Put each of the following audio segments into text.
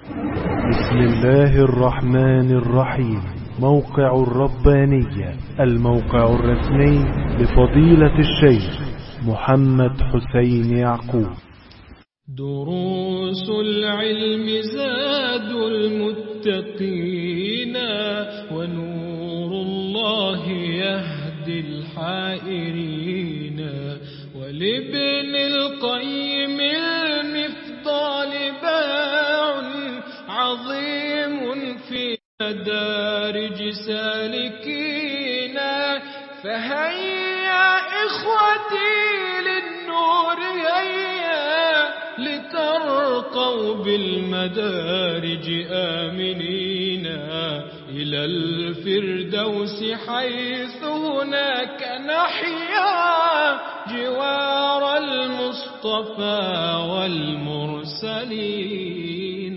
بسم الله الرحمن الرحيم موقع الربانية الموقع الرسمي لفضيلة الشيخ محمد حسين يعقوب دروس العلم زاد المتقين ونور الله يهدي الحائرين ولابن القيم المفضال باع عظيم في مدارج سالكين فهيا إخوتي للنور هيا لترقوا بالمدارج آمنين إلى الفردوس حيث هناك نحيا جوار المصطفى والمرسلين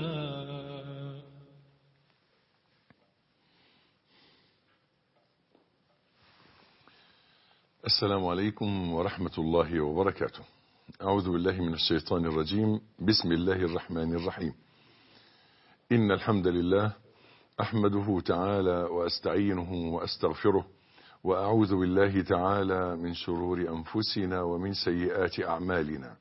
السلام عليكم ورحمة الله وبركاته أعوذ بالله من الشيطان الرجيم بسم الله الرحمن الرحيم إن الحمد لله أحمده تعالى وأستعينه وأستغفره وأعوذ بالله تعالى من شرور أنفسنا ومن سيئات أعمالنا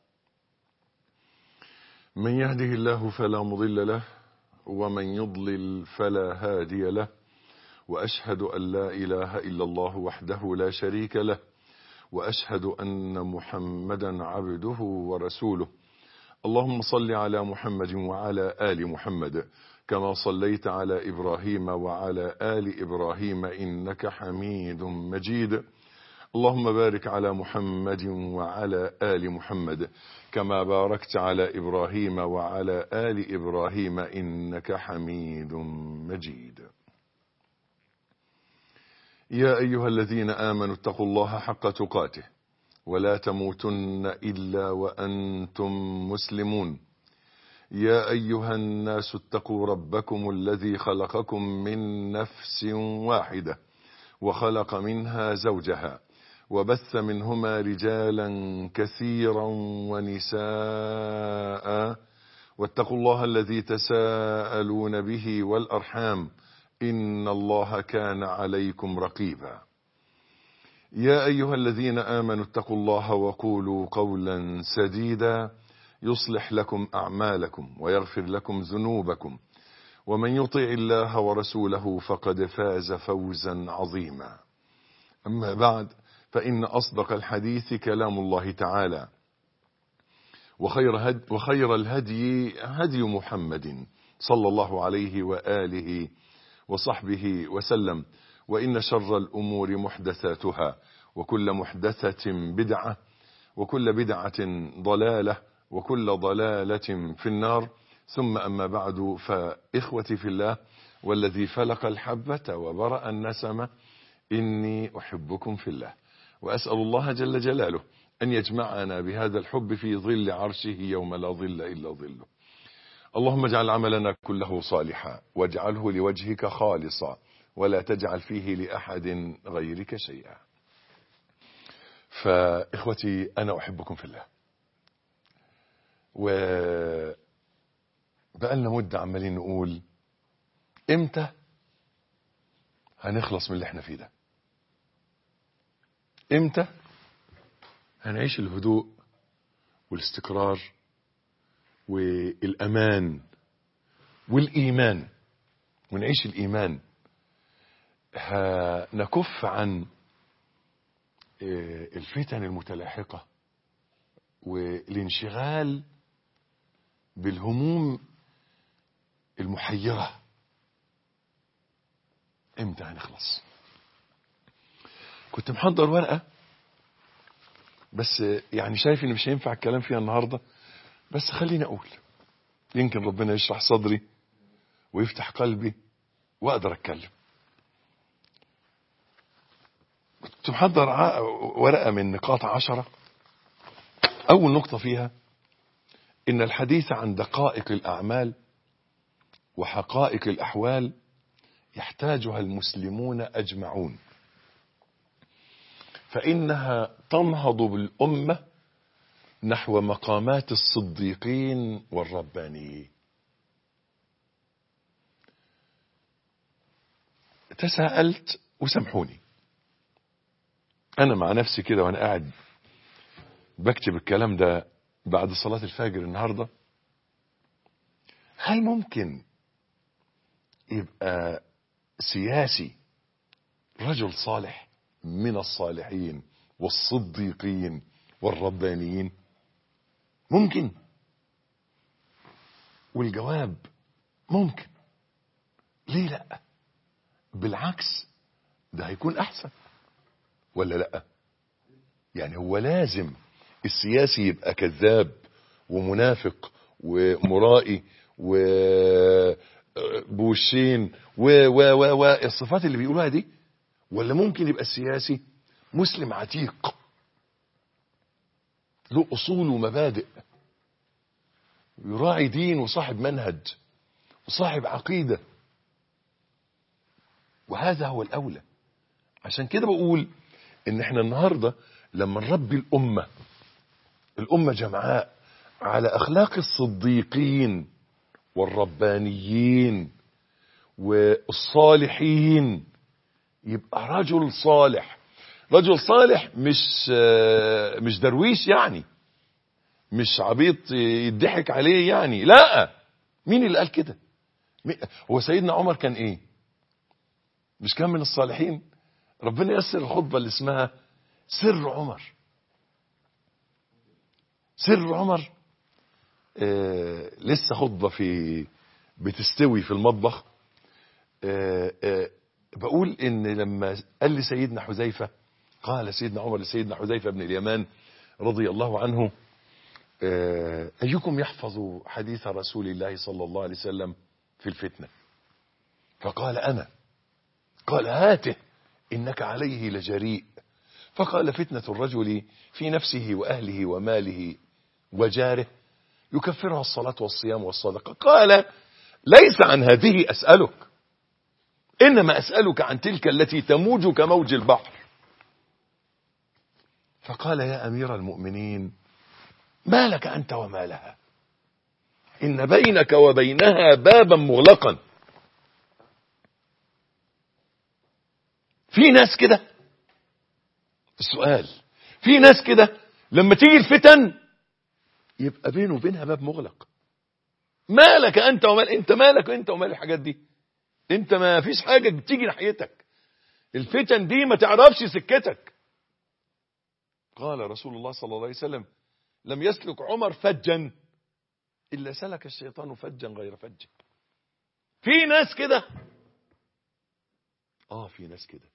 من يهده الله فلا مضل له ومن يضلل فلا هادي له وأشهد أن لا إله إلا الله وحده لا شريك له وأشهد أن محمدا عبده ورسوله اللهم صل على محمد وعلى آل محمد كما صليت على إبراهيم وعلى آل إبراهيم إنك حميد مجيد اللهم بارك على محمد وعلى آل محمد كما باركت على إبراهيم وعلى آل إبراهيم إنك حميد مجيد يا أيها الذين آمنوا اتقوا الله حق تقاته ولا تموتن إلا وأنتم مسلمون يا أيها الناس اتقوا ربكم الذي خلقكم من نفس واحدة وخلق منها زوجها وبث منهما رجالا كثيرا ونساء واتقوا الله الذي تساءلون به والأرحام إن الله كان عليكم رقيبا يا أيها الذين آمنوا اتقوا الله وقولوا قولا سديدا يصلح لكم أعمالكم ويغفر لكم ذنوبكم ومن يطع الله ورسوله فقد فاز فوزا عظيما أما بعد فإن أصدق الحديث كلام الله تعالى وخير, هد وخير الهدي هدي محمد صلى الله عليه وآله وصحبه وسلم وإن شر الأمور محدثاتها وكل محدثة بدعة وكل بدعة ضلالة وكل ضلالة في النار ثم أما بعد فإخوتي في الله والذي فلق الحبة وبرأ النسمة إني أحبكم في الله وأسأل الله جل جلاله أن يجمعنا بهذا الحب في ظل عرشه يوم لا ظل إلا ظله اللهم اجعل عملنا كله صالحا واجعله لوجهك خالصا ولا تجعل فيه لأحد غيرك شيئا فإخوتي أنا أحبكم في الله و بقالنا مدة عمالين نقول امتى هنخلص من اللي احنا فيه ده امتى هنعيش الهدوء والاستقرار والأمان والإيمان ونعيش الإيمان هنكف عن الفتن المتلاحقة والانشغال بالهموم المحيرة امتى هنخلص كنت محضر ورقة بس يعني شايف ان مش هينفع الكلام فيها النهاردة بس خليني اقول يمكن ربنا يشرح صدري ويفتح قلبي واقدر اتكلم كنت محضر ورقة من نقاط عشرة اول نقطة فيها ان الحديث عن دقائق الاعمال وحقائق الاحوال يحتاجها المسلمون اجمعون فانها تنهض بالامه نحو مقامات الصديقين والربانيين تساءلت وسامحوني انا مع نفسي كده وانا قاعد بكتب الكلام ده بعد صلاة الفجر النهاردة هل ممكن يبقى سياسي رجل صالح من الصالحين والصديقين والربانيين ممكن والجواب ممكن ليه لا بالعكس ده هيكون احسن ولا لا يعني هو لازم السياسي يبقى كذاب ومنافق ومرائي وبوشين و و و و الصفات اللي بيقولوها دي ولا ممكن يبقى السياسي مسلم عتيق له اصول ومبادئ يراعي دين وصاحب منهج وصاحب عقيده وهذا هو الاولى عشان كده بقول ان احنا النهارده لما نربي الامه الامه جمعاء على اخلاق الصديقين والربانيين والصالحين يبقى رجل صالح رجل صالح مش مش درويش يعني مش عبيط يضحك عليه يعني لا مين اللي قال كده هو سيدنا عمر كان ايه مش كان من الصالحين ربنا يسر الخطبة اللي اسمها سر عمر سر عمر آه لسه خطبة في بتستوي في المطبخ آه آه بقول ان لما قال لي سيدنا حذيفة قال سيدنا عمر لسيدنا حذيفة بن اليمان رضي الله عنه آه أيكم يحفظ حديث رسول الله صلى الله عليه وسلم في الفتنة فقال أنا قال هاته إنك عليه لجريء فقال فتنة الرجل في نفسه وأهله وماله وجاره يكفرها الصلاة والصيام والصدقة قال ليس عن هذه أسألك إنما أسألك عن تلك التي تموج كموج البحر فقال يا أمير المؤمنين ما لك أنت وما لها إن بينك وبينها بابا مغلقا في ناس كده السؤال في ناس كده لما تيجي الفتن يبقى بينه وبينها باب مغلق مالك انت ومال انت مالك انت ومال الحاجات دي انت ما فيش حاجه بتيجي ناحيتك الفتن دي ما تعرفش سكتك قال رسول الله صلى الله عليه وسلم لم يسلك عمر فجا الا سلك الشيطان فجا غير فج في ناس كده اه في ناس كده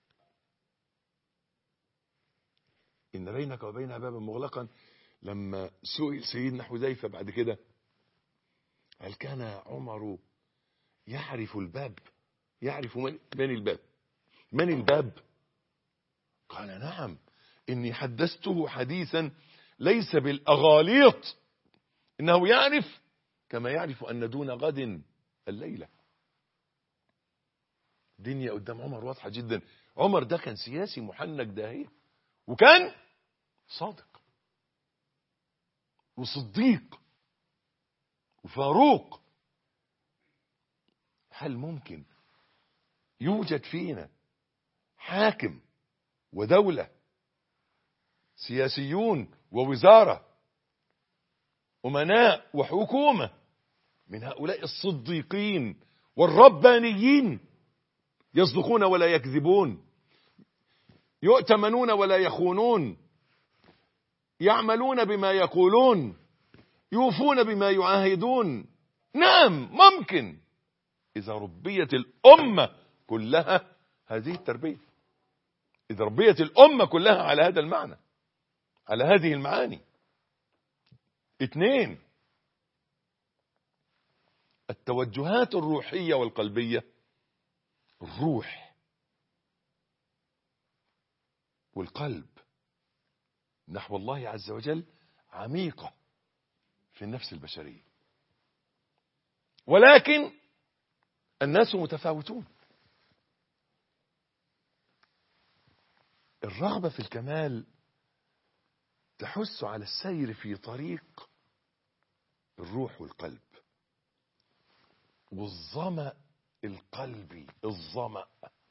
إن بينك وبينها بابا مغلقا لما سئل سيدنا حذيفة بعد كده هل كان عمر يعرف الباب يعرف من, من الباب من الباب قال نعم إني حدثته حديثا ليس بالأغاليط إنه يعرف كما يعرف أن دون غد الليلة دنيا قدام عمر واضحة جدا عمر ده كان سياسي محنك داهية وكان صادق وصديق وفاروق هل ممكن يوجد فينا حاكم ودولة سياسيون ووزارة أمناء وحكومة من هؤلاء الصديقين والربانيين يصدقون ولا يكذبون يؤتمنون ولا يخونون يعملون بما يقولون يوفون بما يعاهدون نعم ممكن إذا ربيت الأمة كلها هذه التربية إذا ربيت الأمة كلها على هذا المعنى على هذه المعاني اثنين التوجهات الروحية والقلبية الروح والقلب نحو الله عز وجل عميقة في النفس البشرية ولكن الناس متفاوتون الرغبة في الكمال تحث على السير في طريق الروح والقلب والظمأ القلبي الظمأ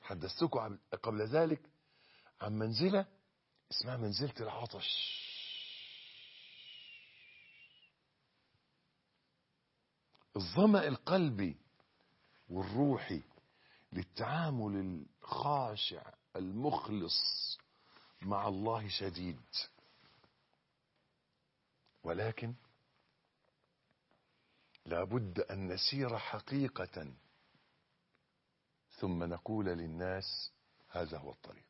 حدثتكم عن- قبل ذلك عن منزلة اسمها منزلة العطش الظمأ القلبي والروحي للتعامل الخاشع المخلص مع الله شديد ولكن لابد أن نسير حقيقة ثم نقول للناس هذا هو الطريق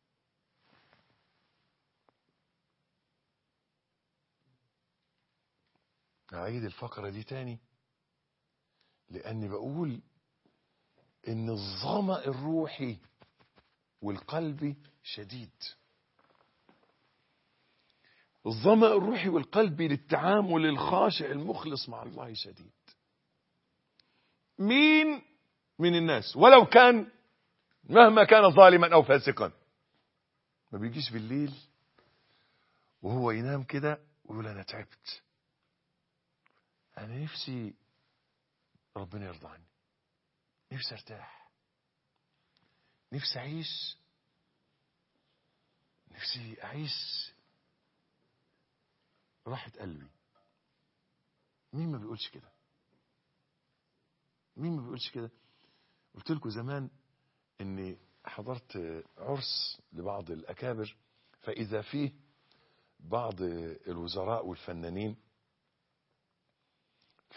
أعيد الفقرة دي تاني لأني بقول إن الظمأ الروحي والقلبي شديد الظمأ الروحي والقلبي للتعامل الخاشع المخلص مع الله شديد مين من الناس ولو كان مهما كان ظالما أو فاسقا ما بيجيش بالليل وهو ينام كده ويقول أنا تعبت أنا نفسي ربنا يرضى عني نفسي ارتاح نفسي اعيش نفسي اعيش راحة قلبي مين ما بيقولش كده مين ما بيقولش كده قلت لكم زمان اني حضرت عرس لبعض الاكابر فاذا فيه بعض الوزراء والفنانين ف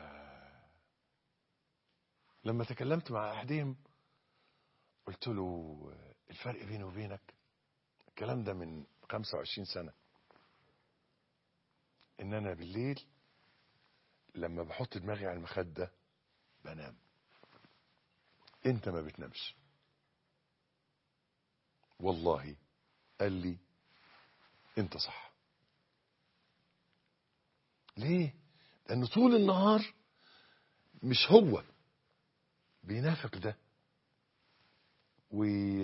لما تكلمت مع احدهم قلت له الفرق بيني وبينك الكلام ده من 25 سنة ان انا بالليل لما بحط دماغي على المخدة بنام انت ما بتنامش والله قال لي انت صح ليه لان طول النهار مش هو بينافق ده وي...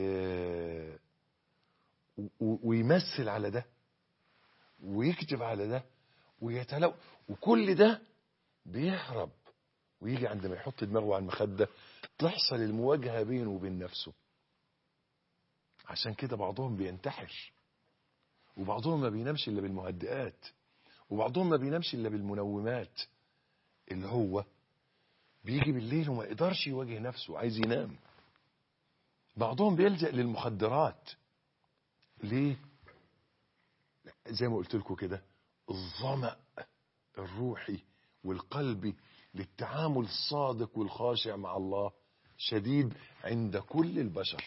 و- ويمثل على ده ويكتب على ده ويتلو وكل ده بيهرب ويجي عندما يحط دماغه على المخدة تحصل المواجهة بينه وبين نفسه عشان كده بعضهم بينتحر وبعضهم ما بينامش إلا بالمهدئات وبعضهم ما بينامش إلا بالمنومات اللي هو بيجي بالليل وما يقدرش يواجه نفسه عايز ينام بعضهم بيلجأ للمخدرات ليه زي ما قلت لكم كده الظمأ الروحي والقلبي للتعامل الصادق والخاشع مع الله شديد عند كل البشر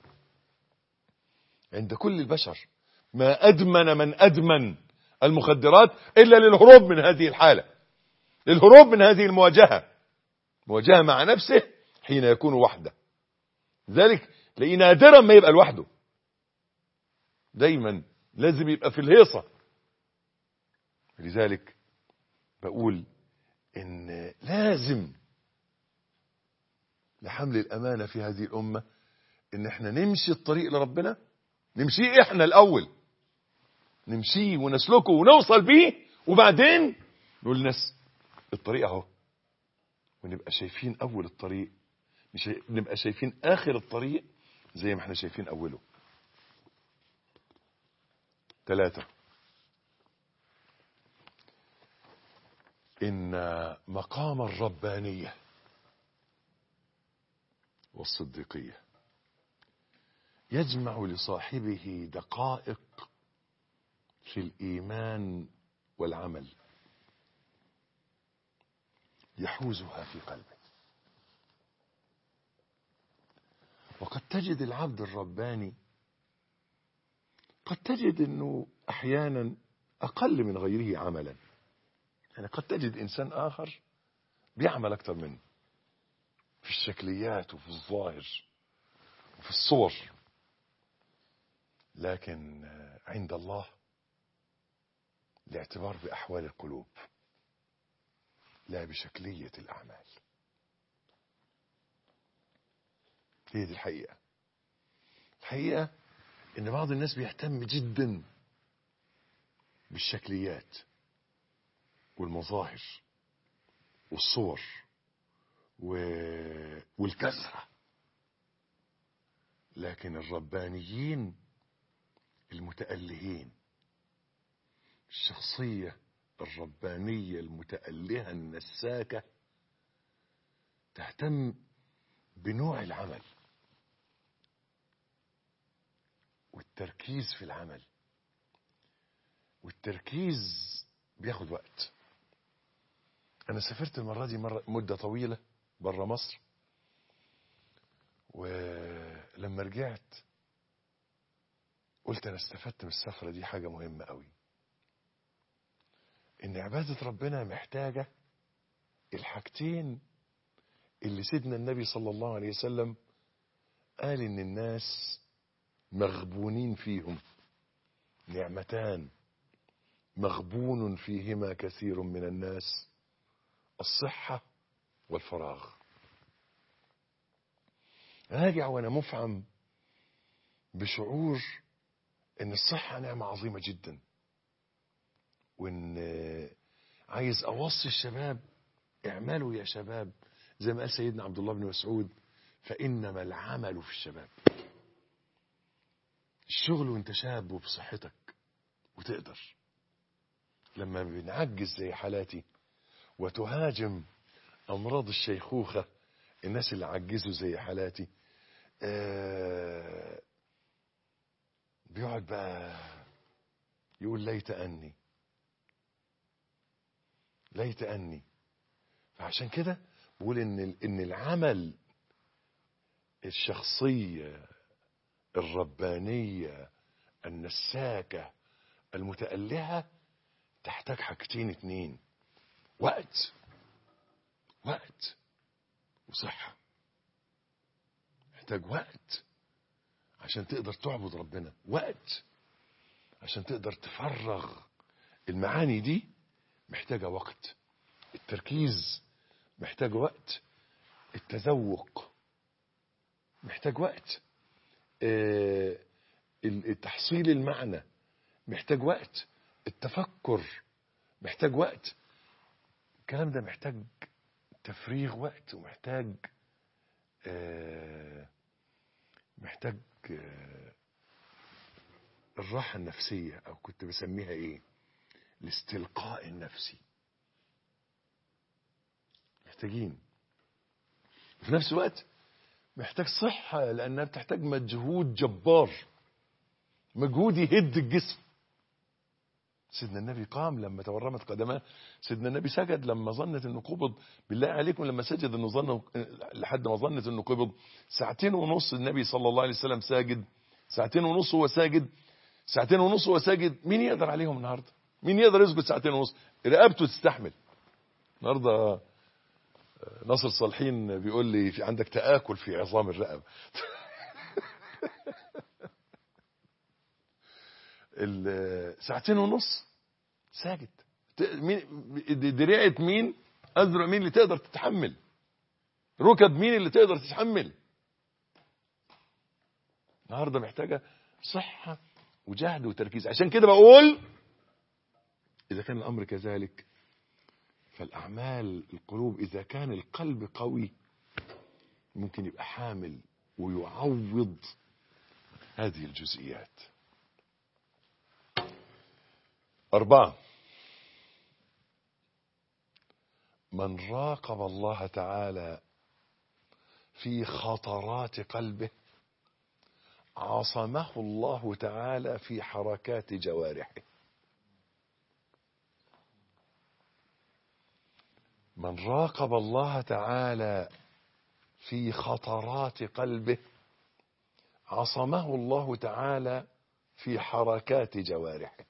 عند كل البشر ما أدمن من أدمن المخدرات إلا للهروب من هذه الحالة للهروب من هذه المواجهة مواجهة مع نفسه حين يكون وحده ذلك تلاقيه نادرا ما يبقى لوحده دايما لازم يبقى في الهيصة لذلك بقول ان لازم لحمل الامانة في هذه الامة ان احنا نمشي الطريق لربنا نمشيه احنا الاول نمشيه ونسلكه ونوصل بيه وبعدين نقول للناس الطريق اهو ونبقى شايفين اول الطريق مش هي- نبقى شايفين اخر الطريق زي ما احنا شايفين اوله ثلاثة إن مقام الربانية والصديقية يجمع لصاحبه دقائق في الإيمان والعمل يحوزها في قلبه وقد تجد العبد الرباني قد تجد انه احيانا اقل من غيره عملا يعني قد تجد انسان اخر بيعمل اكتر منه في الشكليات وفي الظاهر وفي الصور لكن عند الله الاعتبار باحوال القلوب لا بشكليه الاعمال هي دي الحقيقه الحقيقه ان بعض الناس بيهتم جدا بالشكليات والمظاهر والصور و... والكثرة لكن الربانيين المتألهين الشخصية الربانية المتألهة النساكة تهتم بنوع العمل والتركيز في العمل والتركيز بياخد وقت انا سافرت المرة دي مرة مدة طويلة برا مصر ولما رجعت قلت انا استفدت من السفرة دي حاجة مهمة قوي ان عبادة ربنا محتاجة الحاجتين اللي سيدنا النبي صلى الله عليه وسلم قال ان الناس مغبونين فيهم نعمتان مغبون فيهما كثير من الناس الصحة والفراغ راجع وانا مفعم بشعور ان الصحة نعمة عظيمة جدا وان عايز اوصي الشباب اعملوا يا شباب زي ما قال سيدنا عبد الله بن مسعود فانما العمل في الشباب الشغل وانت شاب وبصحتك وتقدر لما بنعجز زي حالاتي وتهاجم امراض الشيخوخة الناس اللي عجزوا زي حالاتي آه بيقعد بقى يقول ليت اني ليت اني فعشان كده بقول ان ان العمل الشخصيه الربانيه النساكه المتألهة تحتاج حاجتين اتنين وقت وقت وصحة محتاج وقت عشان تقدر تعبد ربنا وقت عشان تقدر تفرغ المعاني دي محتاجة وقت التركيز محتاج وقت التذوق محتاج وقت آه، التحصيل المعنى محتاج وقت التفكر محتاج وقت الكلام ده محتاج تفريغ وقت ومحتاج آه، محتاج آه، الراحة النفسية أو كنت بسميها إيه الاستلقاء النفسي محتاجين في نفس الوقت محتاج صحة لأنها بتحتاج مجهود جبار مجهود يهد الجسم سيدنا النبي قام لما تورمت قدماه سيدنا النبي سجد لما ظنت انه قبض بالله عليكم لما سجد انه ظن لحد ما ظنت انه قبض ساعتين ونص النبي صلى الله عليه وسلم ساجد ساعتين ونص هو ساجد ساعتين ونص هو ساجد مين يقدر عليهم النهارده مين يقدر يسجد ساعتين ونص رقبته تستحمل النهارده ناصر صالحين بيقول لي في عندك تآكل في عظام الرقبة ساعتين ونص ساجد مين دريعة مين أذرع مين اللي تقدر تتحمل ركب مين اللي تقدر تتحمل النهارده محتاجة صحة وجهد وتركيز عشان كده بقول إذا كان الأمر كذلك فالأعمال القلوب إذا كان القلب قوي ممكن يبقى حامل ويعوض هذه الجزئيات أربعة من راقب الله تعالى في خطرات قلبه عصمه الله تعالى في حركات جوارحه من راقب الله تعالى في خطرات قلبه عصمه الله تعالى في حركات جوارحه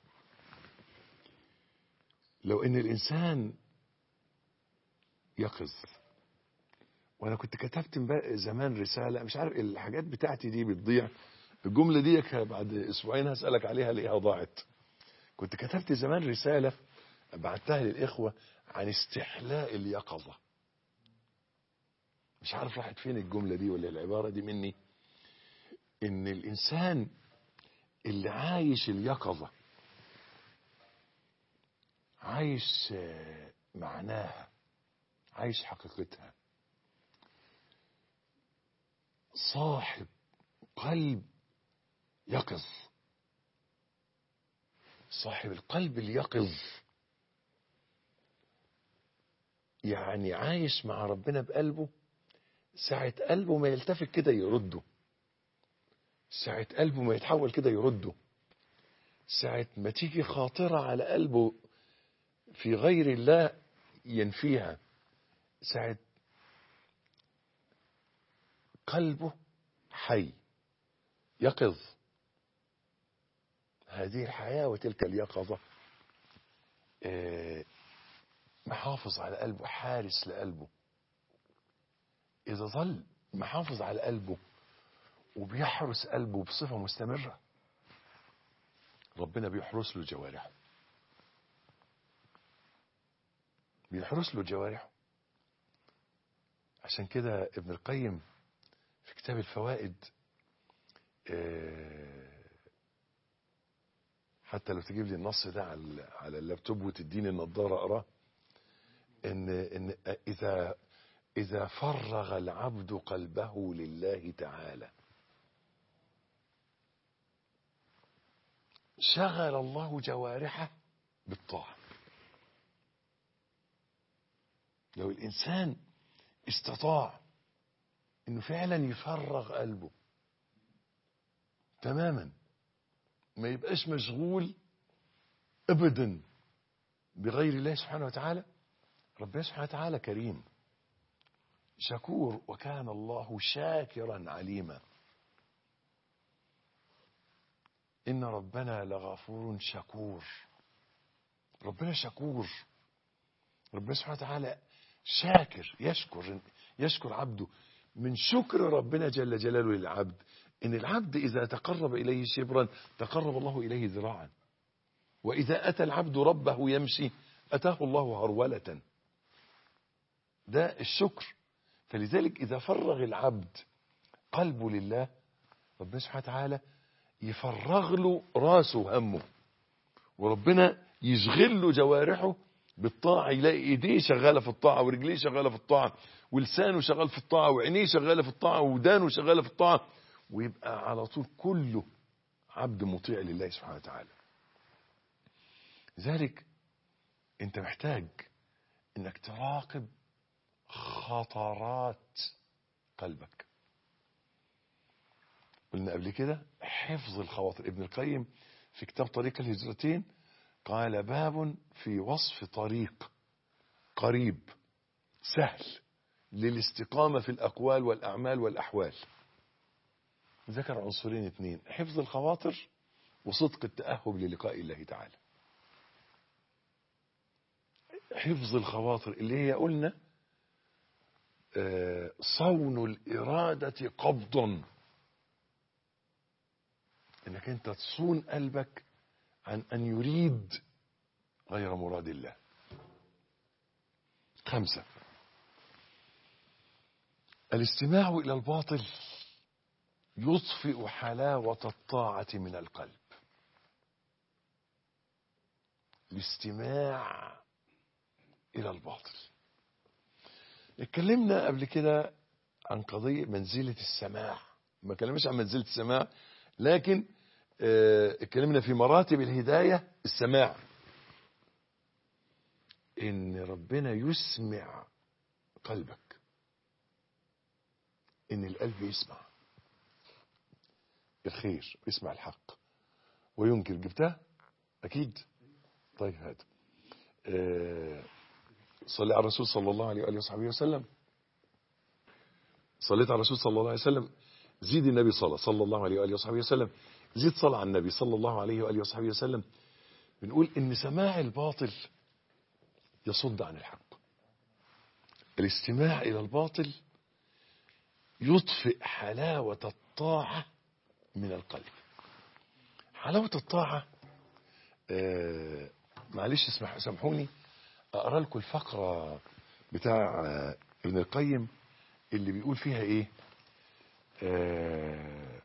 لو ان الانسان يقظ وانا كنت كتبت زمان رسالة مش عارف الحاجات بتاعتي دي بتضيع الجملة دي بعد اسبوعين هسألك عليها ليها ضاعت كنت كتبت زمان رسالة بعتها للإخوة عن استحلاء اليقظة مش عارف راحت فين الجملة دي ولا العبارة دي مني ان الانسان اللي عايش اليقظة عايش معناها عايش حقيقتها صاحب قلب يقظ صاحب القلب اليقظ يعني عايش مع ربنا بقلبه ساعة قلبه ما يلتفت كده يرده ساعة قلبه ما يتحول كده يرده ساعة ما تيجي خاطرة على قلبه في غير الله ينفيها ساعة قلبه حي يقظ هذه الحياة وتلك اليقظة آه، محافظ على قلبه حارس لقلبه إذا ظل محافظ على قلبه وبيحرس قلبه بصفة مستمرة ربنا بيحرس له جوارحه بيحرس له جوارحه عشان كده ابن القيم في كتاب الفوائد آه، حتى لو تجيب لي النص ده على على اللابتوب وتديني النضاره اقراه ان ان اذا اذا فرغ العبد قلبه لله تعالى شغل الله جوارحه بالطاعه لو الانسان استطاع انه فعلا يفرغ قلبه تماما ما يبقاش مشغول ابدا بغير الله سبحانه وتعالى ربنا سبحانه وتعالى كريم شكور وكان الله شاكرا عليما ان ربنا لغفور شكور ربنا شكور ربنا سبحانه وتعالى شاكر يشكر يشكر عبده من شكر ربنا جل جلاله للعبد ان العبد اذا تقرب اليه شبرا تقرب الله اليه ذراعا واذا اتى العبد ربه يمشي اتاه الله هروله ده الشكر فلذلك اذا فرغ العبد قلبه لله ربنا سبحانه وتعالى يفرغ له راسه همه وربنا يشغل له جوارحه بالطاعة يلاقي ايديه شغالة في الطاعة ورجليه شغالة في الطاعة ولسانه شغال في الطاعة وعينيه شغالة في الطاعة ودانه شغالة في الطاعة ويبقى على طول كله عبد مطيع لله سبحانه وتعالى لذلك انت محتاج انك تراقب خطرات قلبك قلنا قبل كده حفظ الخواطر ابن القيم في كتاب طريق الهجرتين قال باب في وصف طريق قريب سهل للاستقامة في الأقوال والأعمال والأحوال ذكر عنصرين اثنين حفظ الخواطر وصدق التأهب للقاء الله تعالى حفظ الخواطر اللي هي قلنا آه، صون الإرادة قبضا انك انت تصون قلبك عن ان يريد غير مراد الله خمسة الاستماع الى الباطل يطفئ حلاوة الطاعة من القلب الاستماع الى الباطل اتكلمنا قبل كده عن قضية منزلة السماع ما كلمناش عن منزلة السماع لكن آه، اتكلمنا في مراتب الهداية السماع ان ربنا يسمع قلبك ان القلب يسمع الخير يسمع الحق وينكر جبتها اكيد طيب هات آه، صلي على الرسول صلى الله عليه وآله وصحبه وسلم صليت على الرسول صلى الله عليه وسلم زيد النبي صلى صلى الله عليه وآله وصحبه وسلم زيد صلى على النبي صلى الله عليه وآله وصحبه وسلم بنقول إن سماع الباطل يصد عن الحق الاستماع إلى الباطل يطفئ حلاوة الطاعة من القلب حلاوة الطاعة آه معلش اسمح سامحوني أقرأ لكم الفقرة بتاع آه ابن القيم اللي بيقول فيها إيه آه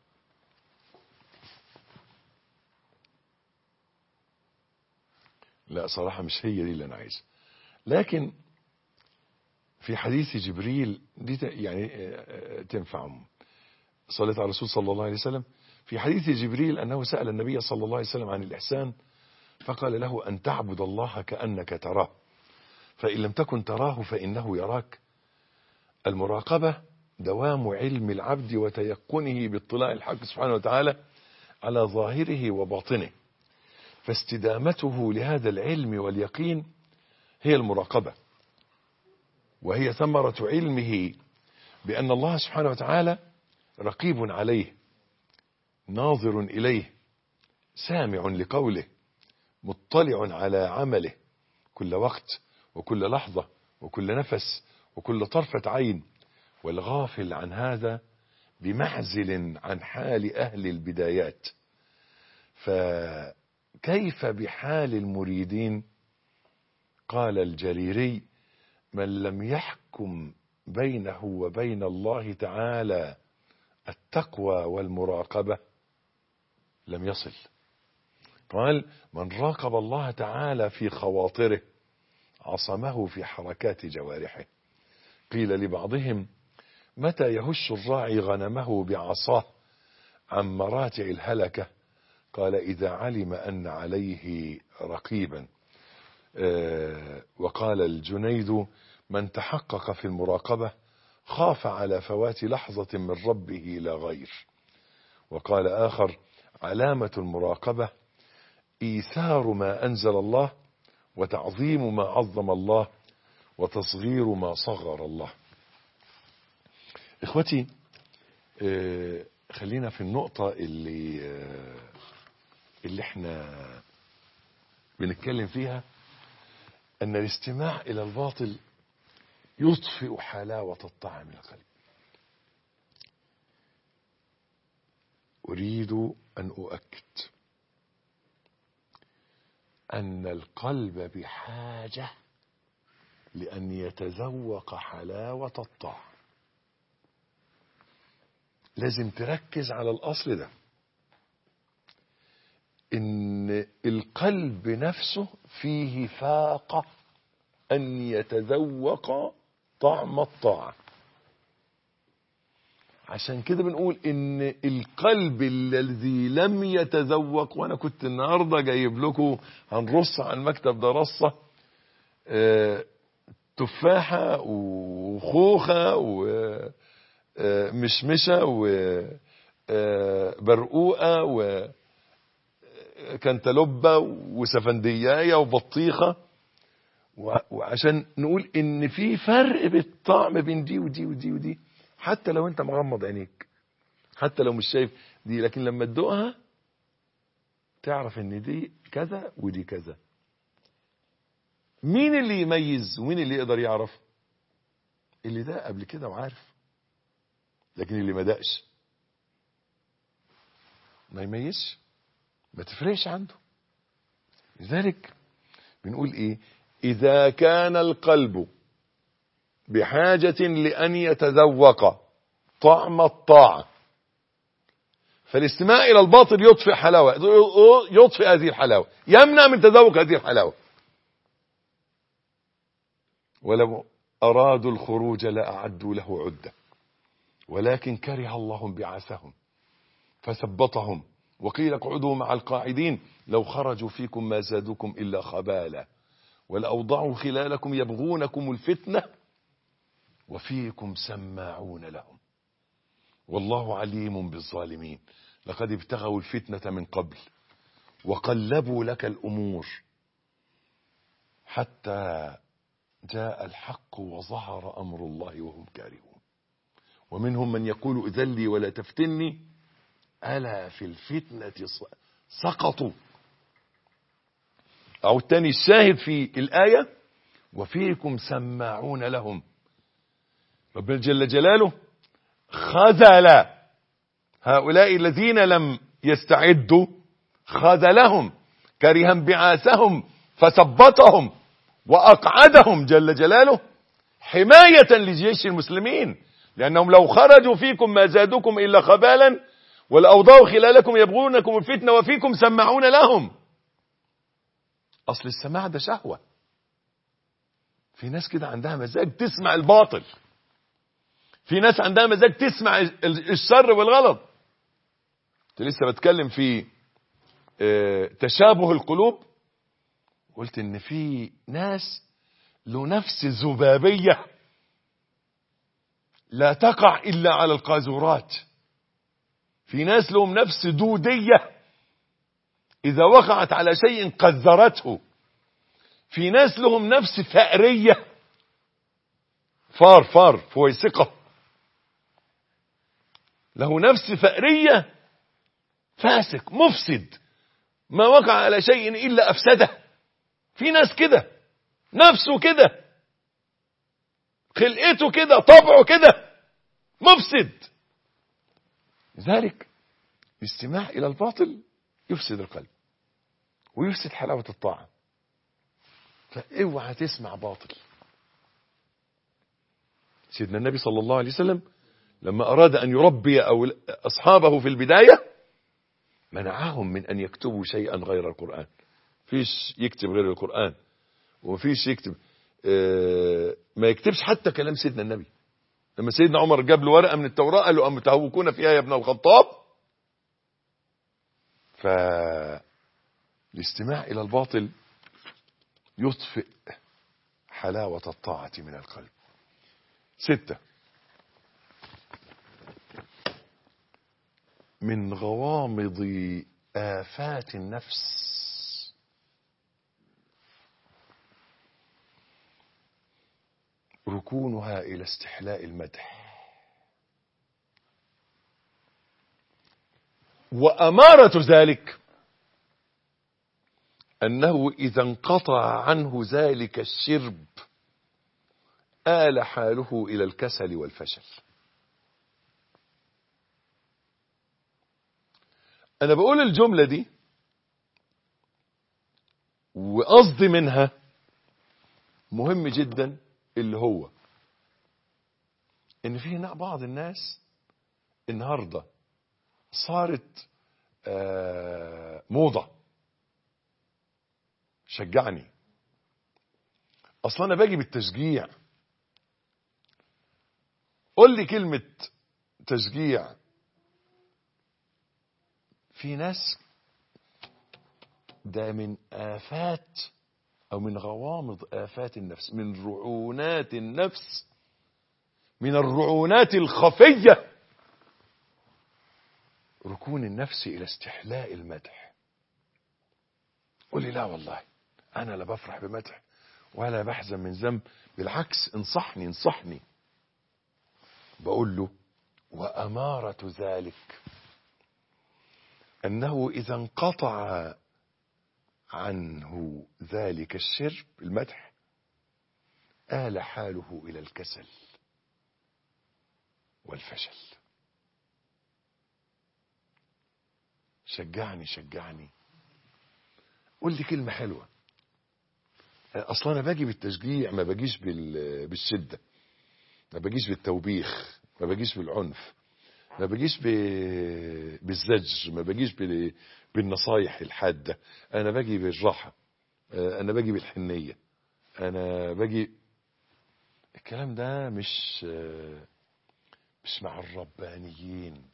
لا صراحة مش هي دي اللي أنا عايزها لكن في حديث جبريل دي ت- يعني آه، آه، تنفع صليت على الرسول صلى الله عليه وسلم في حديث جبريل أنه سأل النبي صلى الله عليه وسلم عن الإحسان فقال له أن تعبد الله كأنك تراه فإن لم تكن تراه فإنه يراك المراقبة دوام علم العبد وتيقنه باطلاع الحق سبحانه وتعالى على ظاهره وباطنه فاستدامته لهذا العلم واليقين هي المراقبة وهي ثمرة علمه بأن الله سبحانه وتعالى رقيب عليه ناظر إليه سامع لقوله مطلع على عمله كل وقت وكل لحظة وكل نفس وكل طرفة عين والغافل عن هذا بمعزل عن حال أهل البدايات فكيف بحال المريدين قال الجريري من لم يحكم بينه وبين الله تعالى التقوى والمراقبة لم يصل قال من راقب الله تعالى في خواطره عصمه في حركات جوارحه قيل لبعضهم متى يهش الراعي غنمه بعصاه عن مراتع الهلكة قال إذا علم أن عليه رقيبا آه وقال الجنيد من تحقق في المراقبة خاف على فوات لحظة من ربه لا غير وقال آخر علامة المراقبة إيثار ما أنزل الله وتعظيم ما عظم الله وتصغير ما صغر الله إخوتي آه خلينا في النقطة اللي آه اللي احنا بنتكلم فيها أن الاستماع إلى الباطل يطفئ حلاوة الطعم القلب أريد أن أؤكد أن القلب بحاجة لأن يتذوق حلاوة الطعم لازم تركز على الأصل ده إن القلب نفسه فيه فاقة أن يتذوق طعم الطاعة عشان كده بنقول ان القلب الذي لم يتذوق وانا كنت النهارده جايب لكم هنرص على المكتب ده رصه آه تفاحه وخوخه ومشمشه وبرقوقه وكنتالوبه وسفنديايه وبطيخه وعشان نقول ان في فرق بالطعم بين دي ودي ودي ودي حتى لو انت مغمض عينيك حتى لو مش شايف دي لكن لما تدوقها تعرف ان دي كذا ودي كذا مين اللي يميز ومين اللي يقدر يعرف اللي ده قبل كده وعارف لكن اللي ما دقش ما يميزش ما تفرقش عنده لذلك بنقول ايه اذا كان القلب بحاجة لأن يتذوق طعم الطاعة فالاستماع إلى الباطل يطفئ حلاوة يطفئ هذه الحلاوة يمنع من تذوق هذه الحلاوة ولو أرادوا الخروج لأعدوا له عدة ولكن كره الله بعثهم فثبطهم وقيل اقعدوا مع القاعدين لو خرجوا فيكم ما زادوكم إلا خبالا ولأوضعوا خلالكم يبغونكم الفتنة وفيكم سماعون لهم والله عليم بالظالمين لقد ابتغوا الفتنة من قبل وقلبوا لك الأمور حتى جاء الحق وظهر أمر الله وهم كارهون ومنهم من يقول إذن لي ولا تفتني ألا في الفتنة سقطوا أو الثاني الشاهد في الآية وفيكم سماعون لهم ربنا جل جلاله خذل هؤلاء الذين لم يستعدوا خذلهم كرها بعاثهم فثبطهم وأقعدهم جل جلاله حماية لجيش المسلمين لأنهم لو خرجوا فيكم ما زادوكم إلا خبالا ولأوضعوا خلالكم يبغونكم الفتنة وفيكم سمعون لهم أصل السماع ده شهوة في ناس كده عندها مزاج تسمع الباطل في ناس عندها مزاج تسمع ال- الشر والغلط كنت لسه بتكلم في آه، تشابه القلوب قلت ان في ناس له نفس ذبابية لا تقع الا على القاذورات في ناس لهم نفس دودية اذا وقعت على شيء قذرته في ناس لهم نفس ثأرية فار فار فويسقة له نفس ثأرية فاسق مفسد ما وقع على شيء إلا أفسده في ناس كده نفسه كده خلقته كده طبعه كده مفسد لذلك الاستماع إلى الباطل يفسد القلب ويفسد حلاوة الطاعة فاوعى تسمع باطل سيدنا النبي صلى الله عليه وسلم لما أراد أن يربي أو أصحابه في البداية منعهم من أن يكتبوا شيئا غير القرآن فيش يكتب غير القرآن ومفيش يكتب آه، ما يكتبش حتى كلام سيدنا النبي لما سيدنا عمر جاب له ورقة من التوراة قال له أم تهوكون فيها يا ابن الخطاب فالاستماع إلى الباطل يطفئ حلاوة الطاعة من القلب ستة من غوامض آفات النفس ركونها إلى استحلاء المدح وأمارة ذلك أنه إذا انقطع عنه ذلك الشرب آل حاله إلى الكسل والفشل أنا بقول الجملة دي وقصدي منها مهم جدا اللي هو ان في هنا بعض الناس النهارده صارت آه، موضه شجعني اصلا انا باجي بالتشجيع قول لي كلمه تشجيع في ناس ده من آفات أو من غوامض آفات النفس من رعونات النفس من الرعونات الخفية ركون النفس إلى استحلاء المدح قول لي لا والله أنا لا بفرح بمدح ولا بحزن من ذنب بالعكس انصحني انصحني بقول له وأمارة ذلك أنه إذا انقطع عنه ذلك الشرب المدح آل حاله إلى الكسل والفشل شجعني شجعني قول لي كلمة حلوة أصلا أنا باجي بالتشجيع ما باجيش بال- بالشدة ما باجيش بالتوبيخ ما باجيش بالعنف ما باجيش ب- بالزج ما باجيش بال- بالنصايح الحادة انا باجي بالراحة آه، انا باجي بالحنية انا باجي الكلام ده مش آه، مش مع الربانيين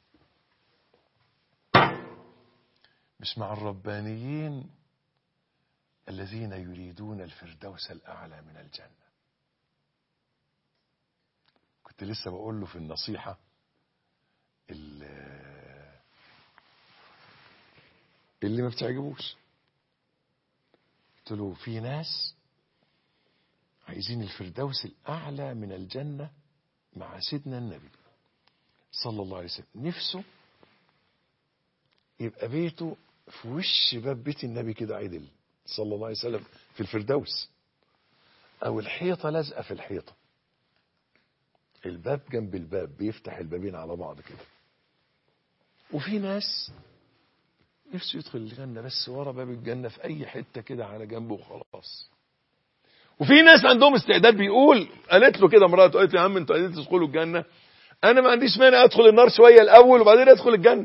مش مع الربانيين الذين يريدون الفردوس الأعلى من الجنة كنت لسه بقول له في النصيحة ال- اللي ما بتعجبوش قلت له في ناس عايزين الفردوس الأعلى من الجنة مع سيدنا النبي صلى الله عليه وسلم نفسه يبقى بيته في وش باب بيت النبي كده عدل صلى الله عليه وسلم في الفردوس او الحيطه لازقه في الحيطه الباب جنب الباب بيفتح البابين على بعض كده وفي ناس نفسه يدخل الجنة بس ورا باب الجنة في أي حتة كده على جنبه وخلاص وفي ناس عندهم استعداد بيقول قالت له كده مراته قالت له يا عم انتوا عايزين تدخلوا الجنة أنا ما عنديش مانع أدخل النار شوية الأول وبعدين أدخل الجنة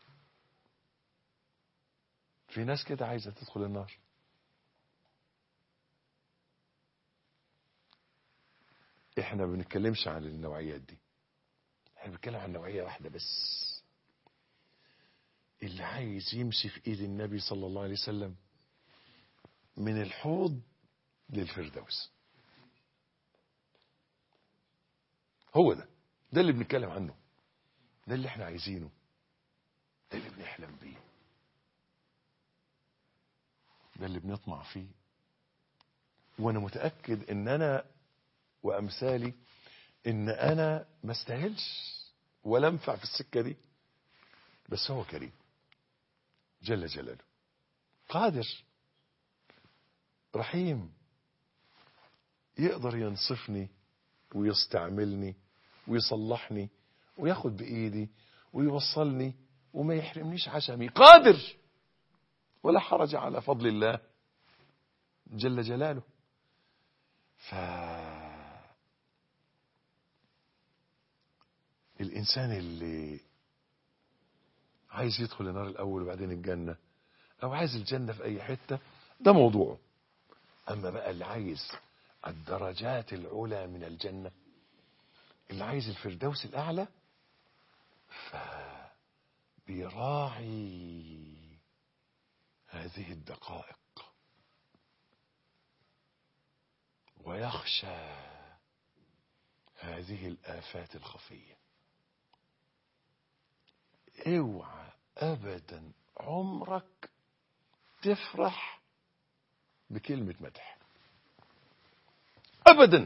في ناس كده عايزة تدخل النار احنا ما بنتكلمش عن النوعيات دي احنا بنتكلم عن نوعية واحدة بس اللي عايز يمشي في ايد النبي صلى الله عليه وسلم من الحوض للفردوس هو ده ده اللي بنتكلم عنه ده اللي احنا عايزينه ده اللي بنحلم بيه ده اللي بنطمع فيه وانا متأكد ان انا وامثالي ان انا ما استاهلش ولا انفع في السكة دي بس هو كريم جل جلاله قادر رحيم يقدر ينصفني ويستعملني ويصلحني وياخد بإيدي ويوصلني وما يحرمنيش عشمي قادر ولا حرج على فضل الله جل جلاله ف الإنسان اللي عايز يدخل النار الأول وبعدين الجنة أو عايز الجنة في أي حتة ده موضوعه أما بقى اللي عايز الدرجات العلى من الجنة اللي عايز الفردوس الأعلى فبيراعي هذه الدقائق ويخشى هذه الآفات الخفية اوعى أبدا عمرك تفرح بكلمة مدح أبدا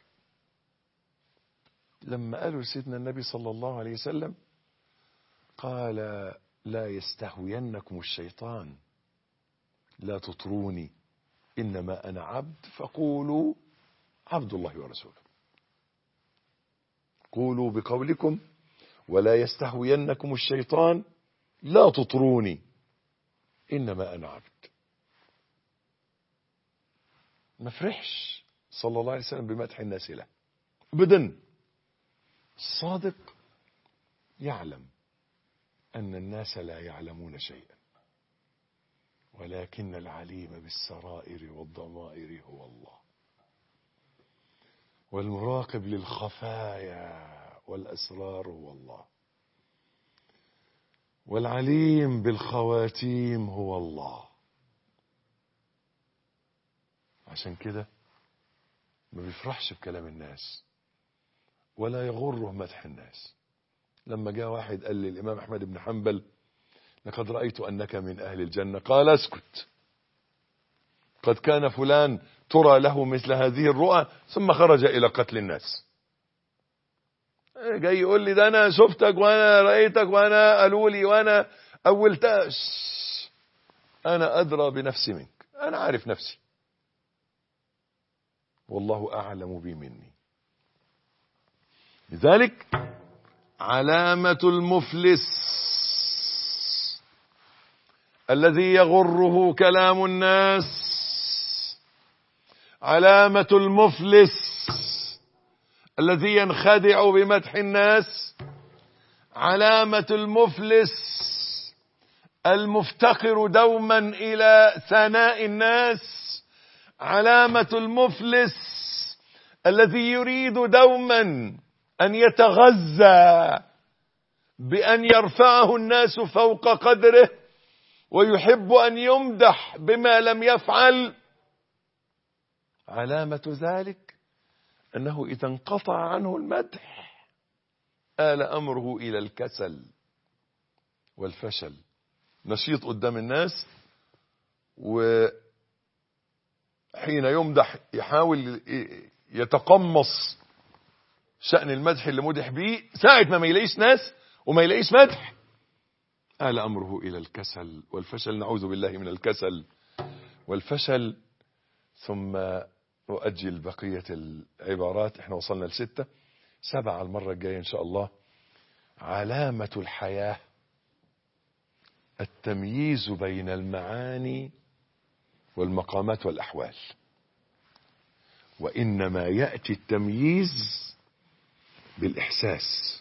لما قالوا لسيدنا النبي صلى الله عليه وسلم قال لا يستهوينكم الشيطان لا تطروني إنما أنا عبد فقولوا عبد الله ورسوله قولوا بقولكم ولا يستهوينكم الشيطان لا تطروني إنما أنا عبد ما فرحش صلى الله عليه وسلم بمدح الناس له ابدا الصادق يعلم أن الناس لا يعلمون شيئا ولكن العليم بالسرائر والضمائر هو الله والمراقب للخفايا والأسرار هو الله والعليم بالخواتيم هو الله عشان كده ما بيفرحش بكلام الناس ولا يغره مدح الناس لما جاء واحد قال للإمام أحمد بن حنبل لقد رأيت أنك من أهل الجنة قال اسكت قد كان فلان ترى له مثل هذه الرؤى ثم خرج إلى قتل الناس جاي يقول لي ده أنا شفتك وأنا رأيتك وأنا قالوا لي وأنا أولتها أنا أدرى بنفسي منك أنا عارف نفسي والله أعلم بي مني لذلك علامة المفلس الذي يغره كلام الناس علامة المفلس الذي ينخدع بمدح الناس علامة المفلس المفتقر دوما إلى ثناء الناس علامة المفلس الذي يريد دوما أن يتغذى بأن يرفعه الناس فوق قدره ويحب أن يمدح بما لم يفعل علامة ذلك أنه إذا انقطع عنه المدح آل أمره إلى الكسل والفشل نشيط قدام الناس وحين يمدح يحاول يتقمص شأن المدح اللي مدح بيه ساعة ما ما يلاقيش ناس وما يلاقيش مدح آل أمره إلى الكسل والفشل نعوذ بالله من الكسل والفشل ثم أؤجل بقية العبارات احنا وصلنا لستة سبعة المرة الجاية إن شاء الله علامة الحياة التمييز بين المعاني والمقامات والأحوال وإنما يأتي التمييز بالإحساس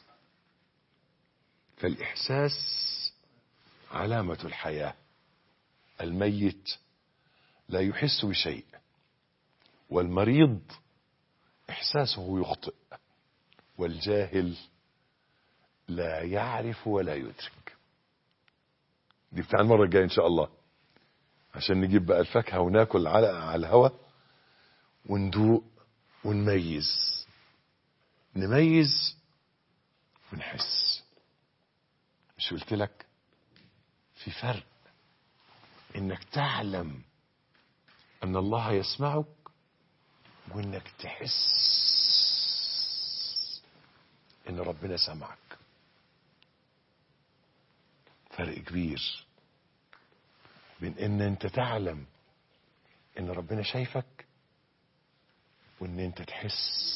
فالإحساس علامة الحياة الميت لا يحس بشيء والمريض إحساسه يخطئ والجاهل لا يعرف ولا يدرك دي بتاع المرة الجاية إن شاء الله عشان نجيب بقى الفاكهة وناكل على على الهوا وندوق ونميز نميز ونحس مش قلت لك في فرق انك تعلم ان الله يسمعك وانك تحس ان ربنا سمعك فرق كبير بين ان انت تعلم ان ربنا شايفك وان انت تحس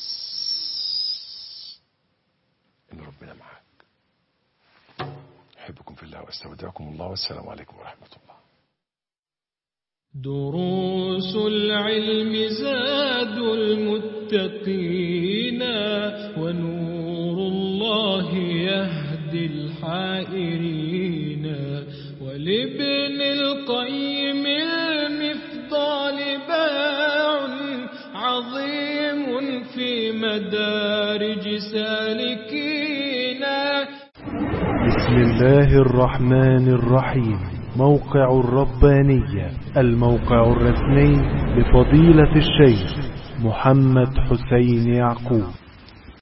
ان ربنا معاك احبكم في الله واستودعكم الله والسلام عليكم ورحمه الله دروس العلم زاد المتقين ونور الله يهدي الحائرين ولابن القيم المفضال باع عظيم في مدارج سالكين بسم الله الرحمن الرحيم موقع الربانية الموقع الرسمي لفضيلة الشيخ محمد حسين يعقوب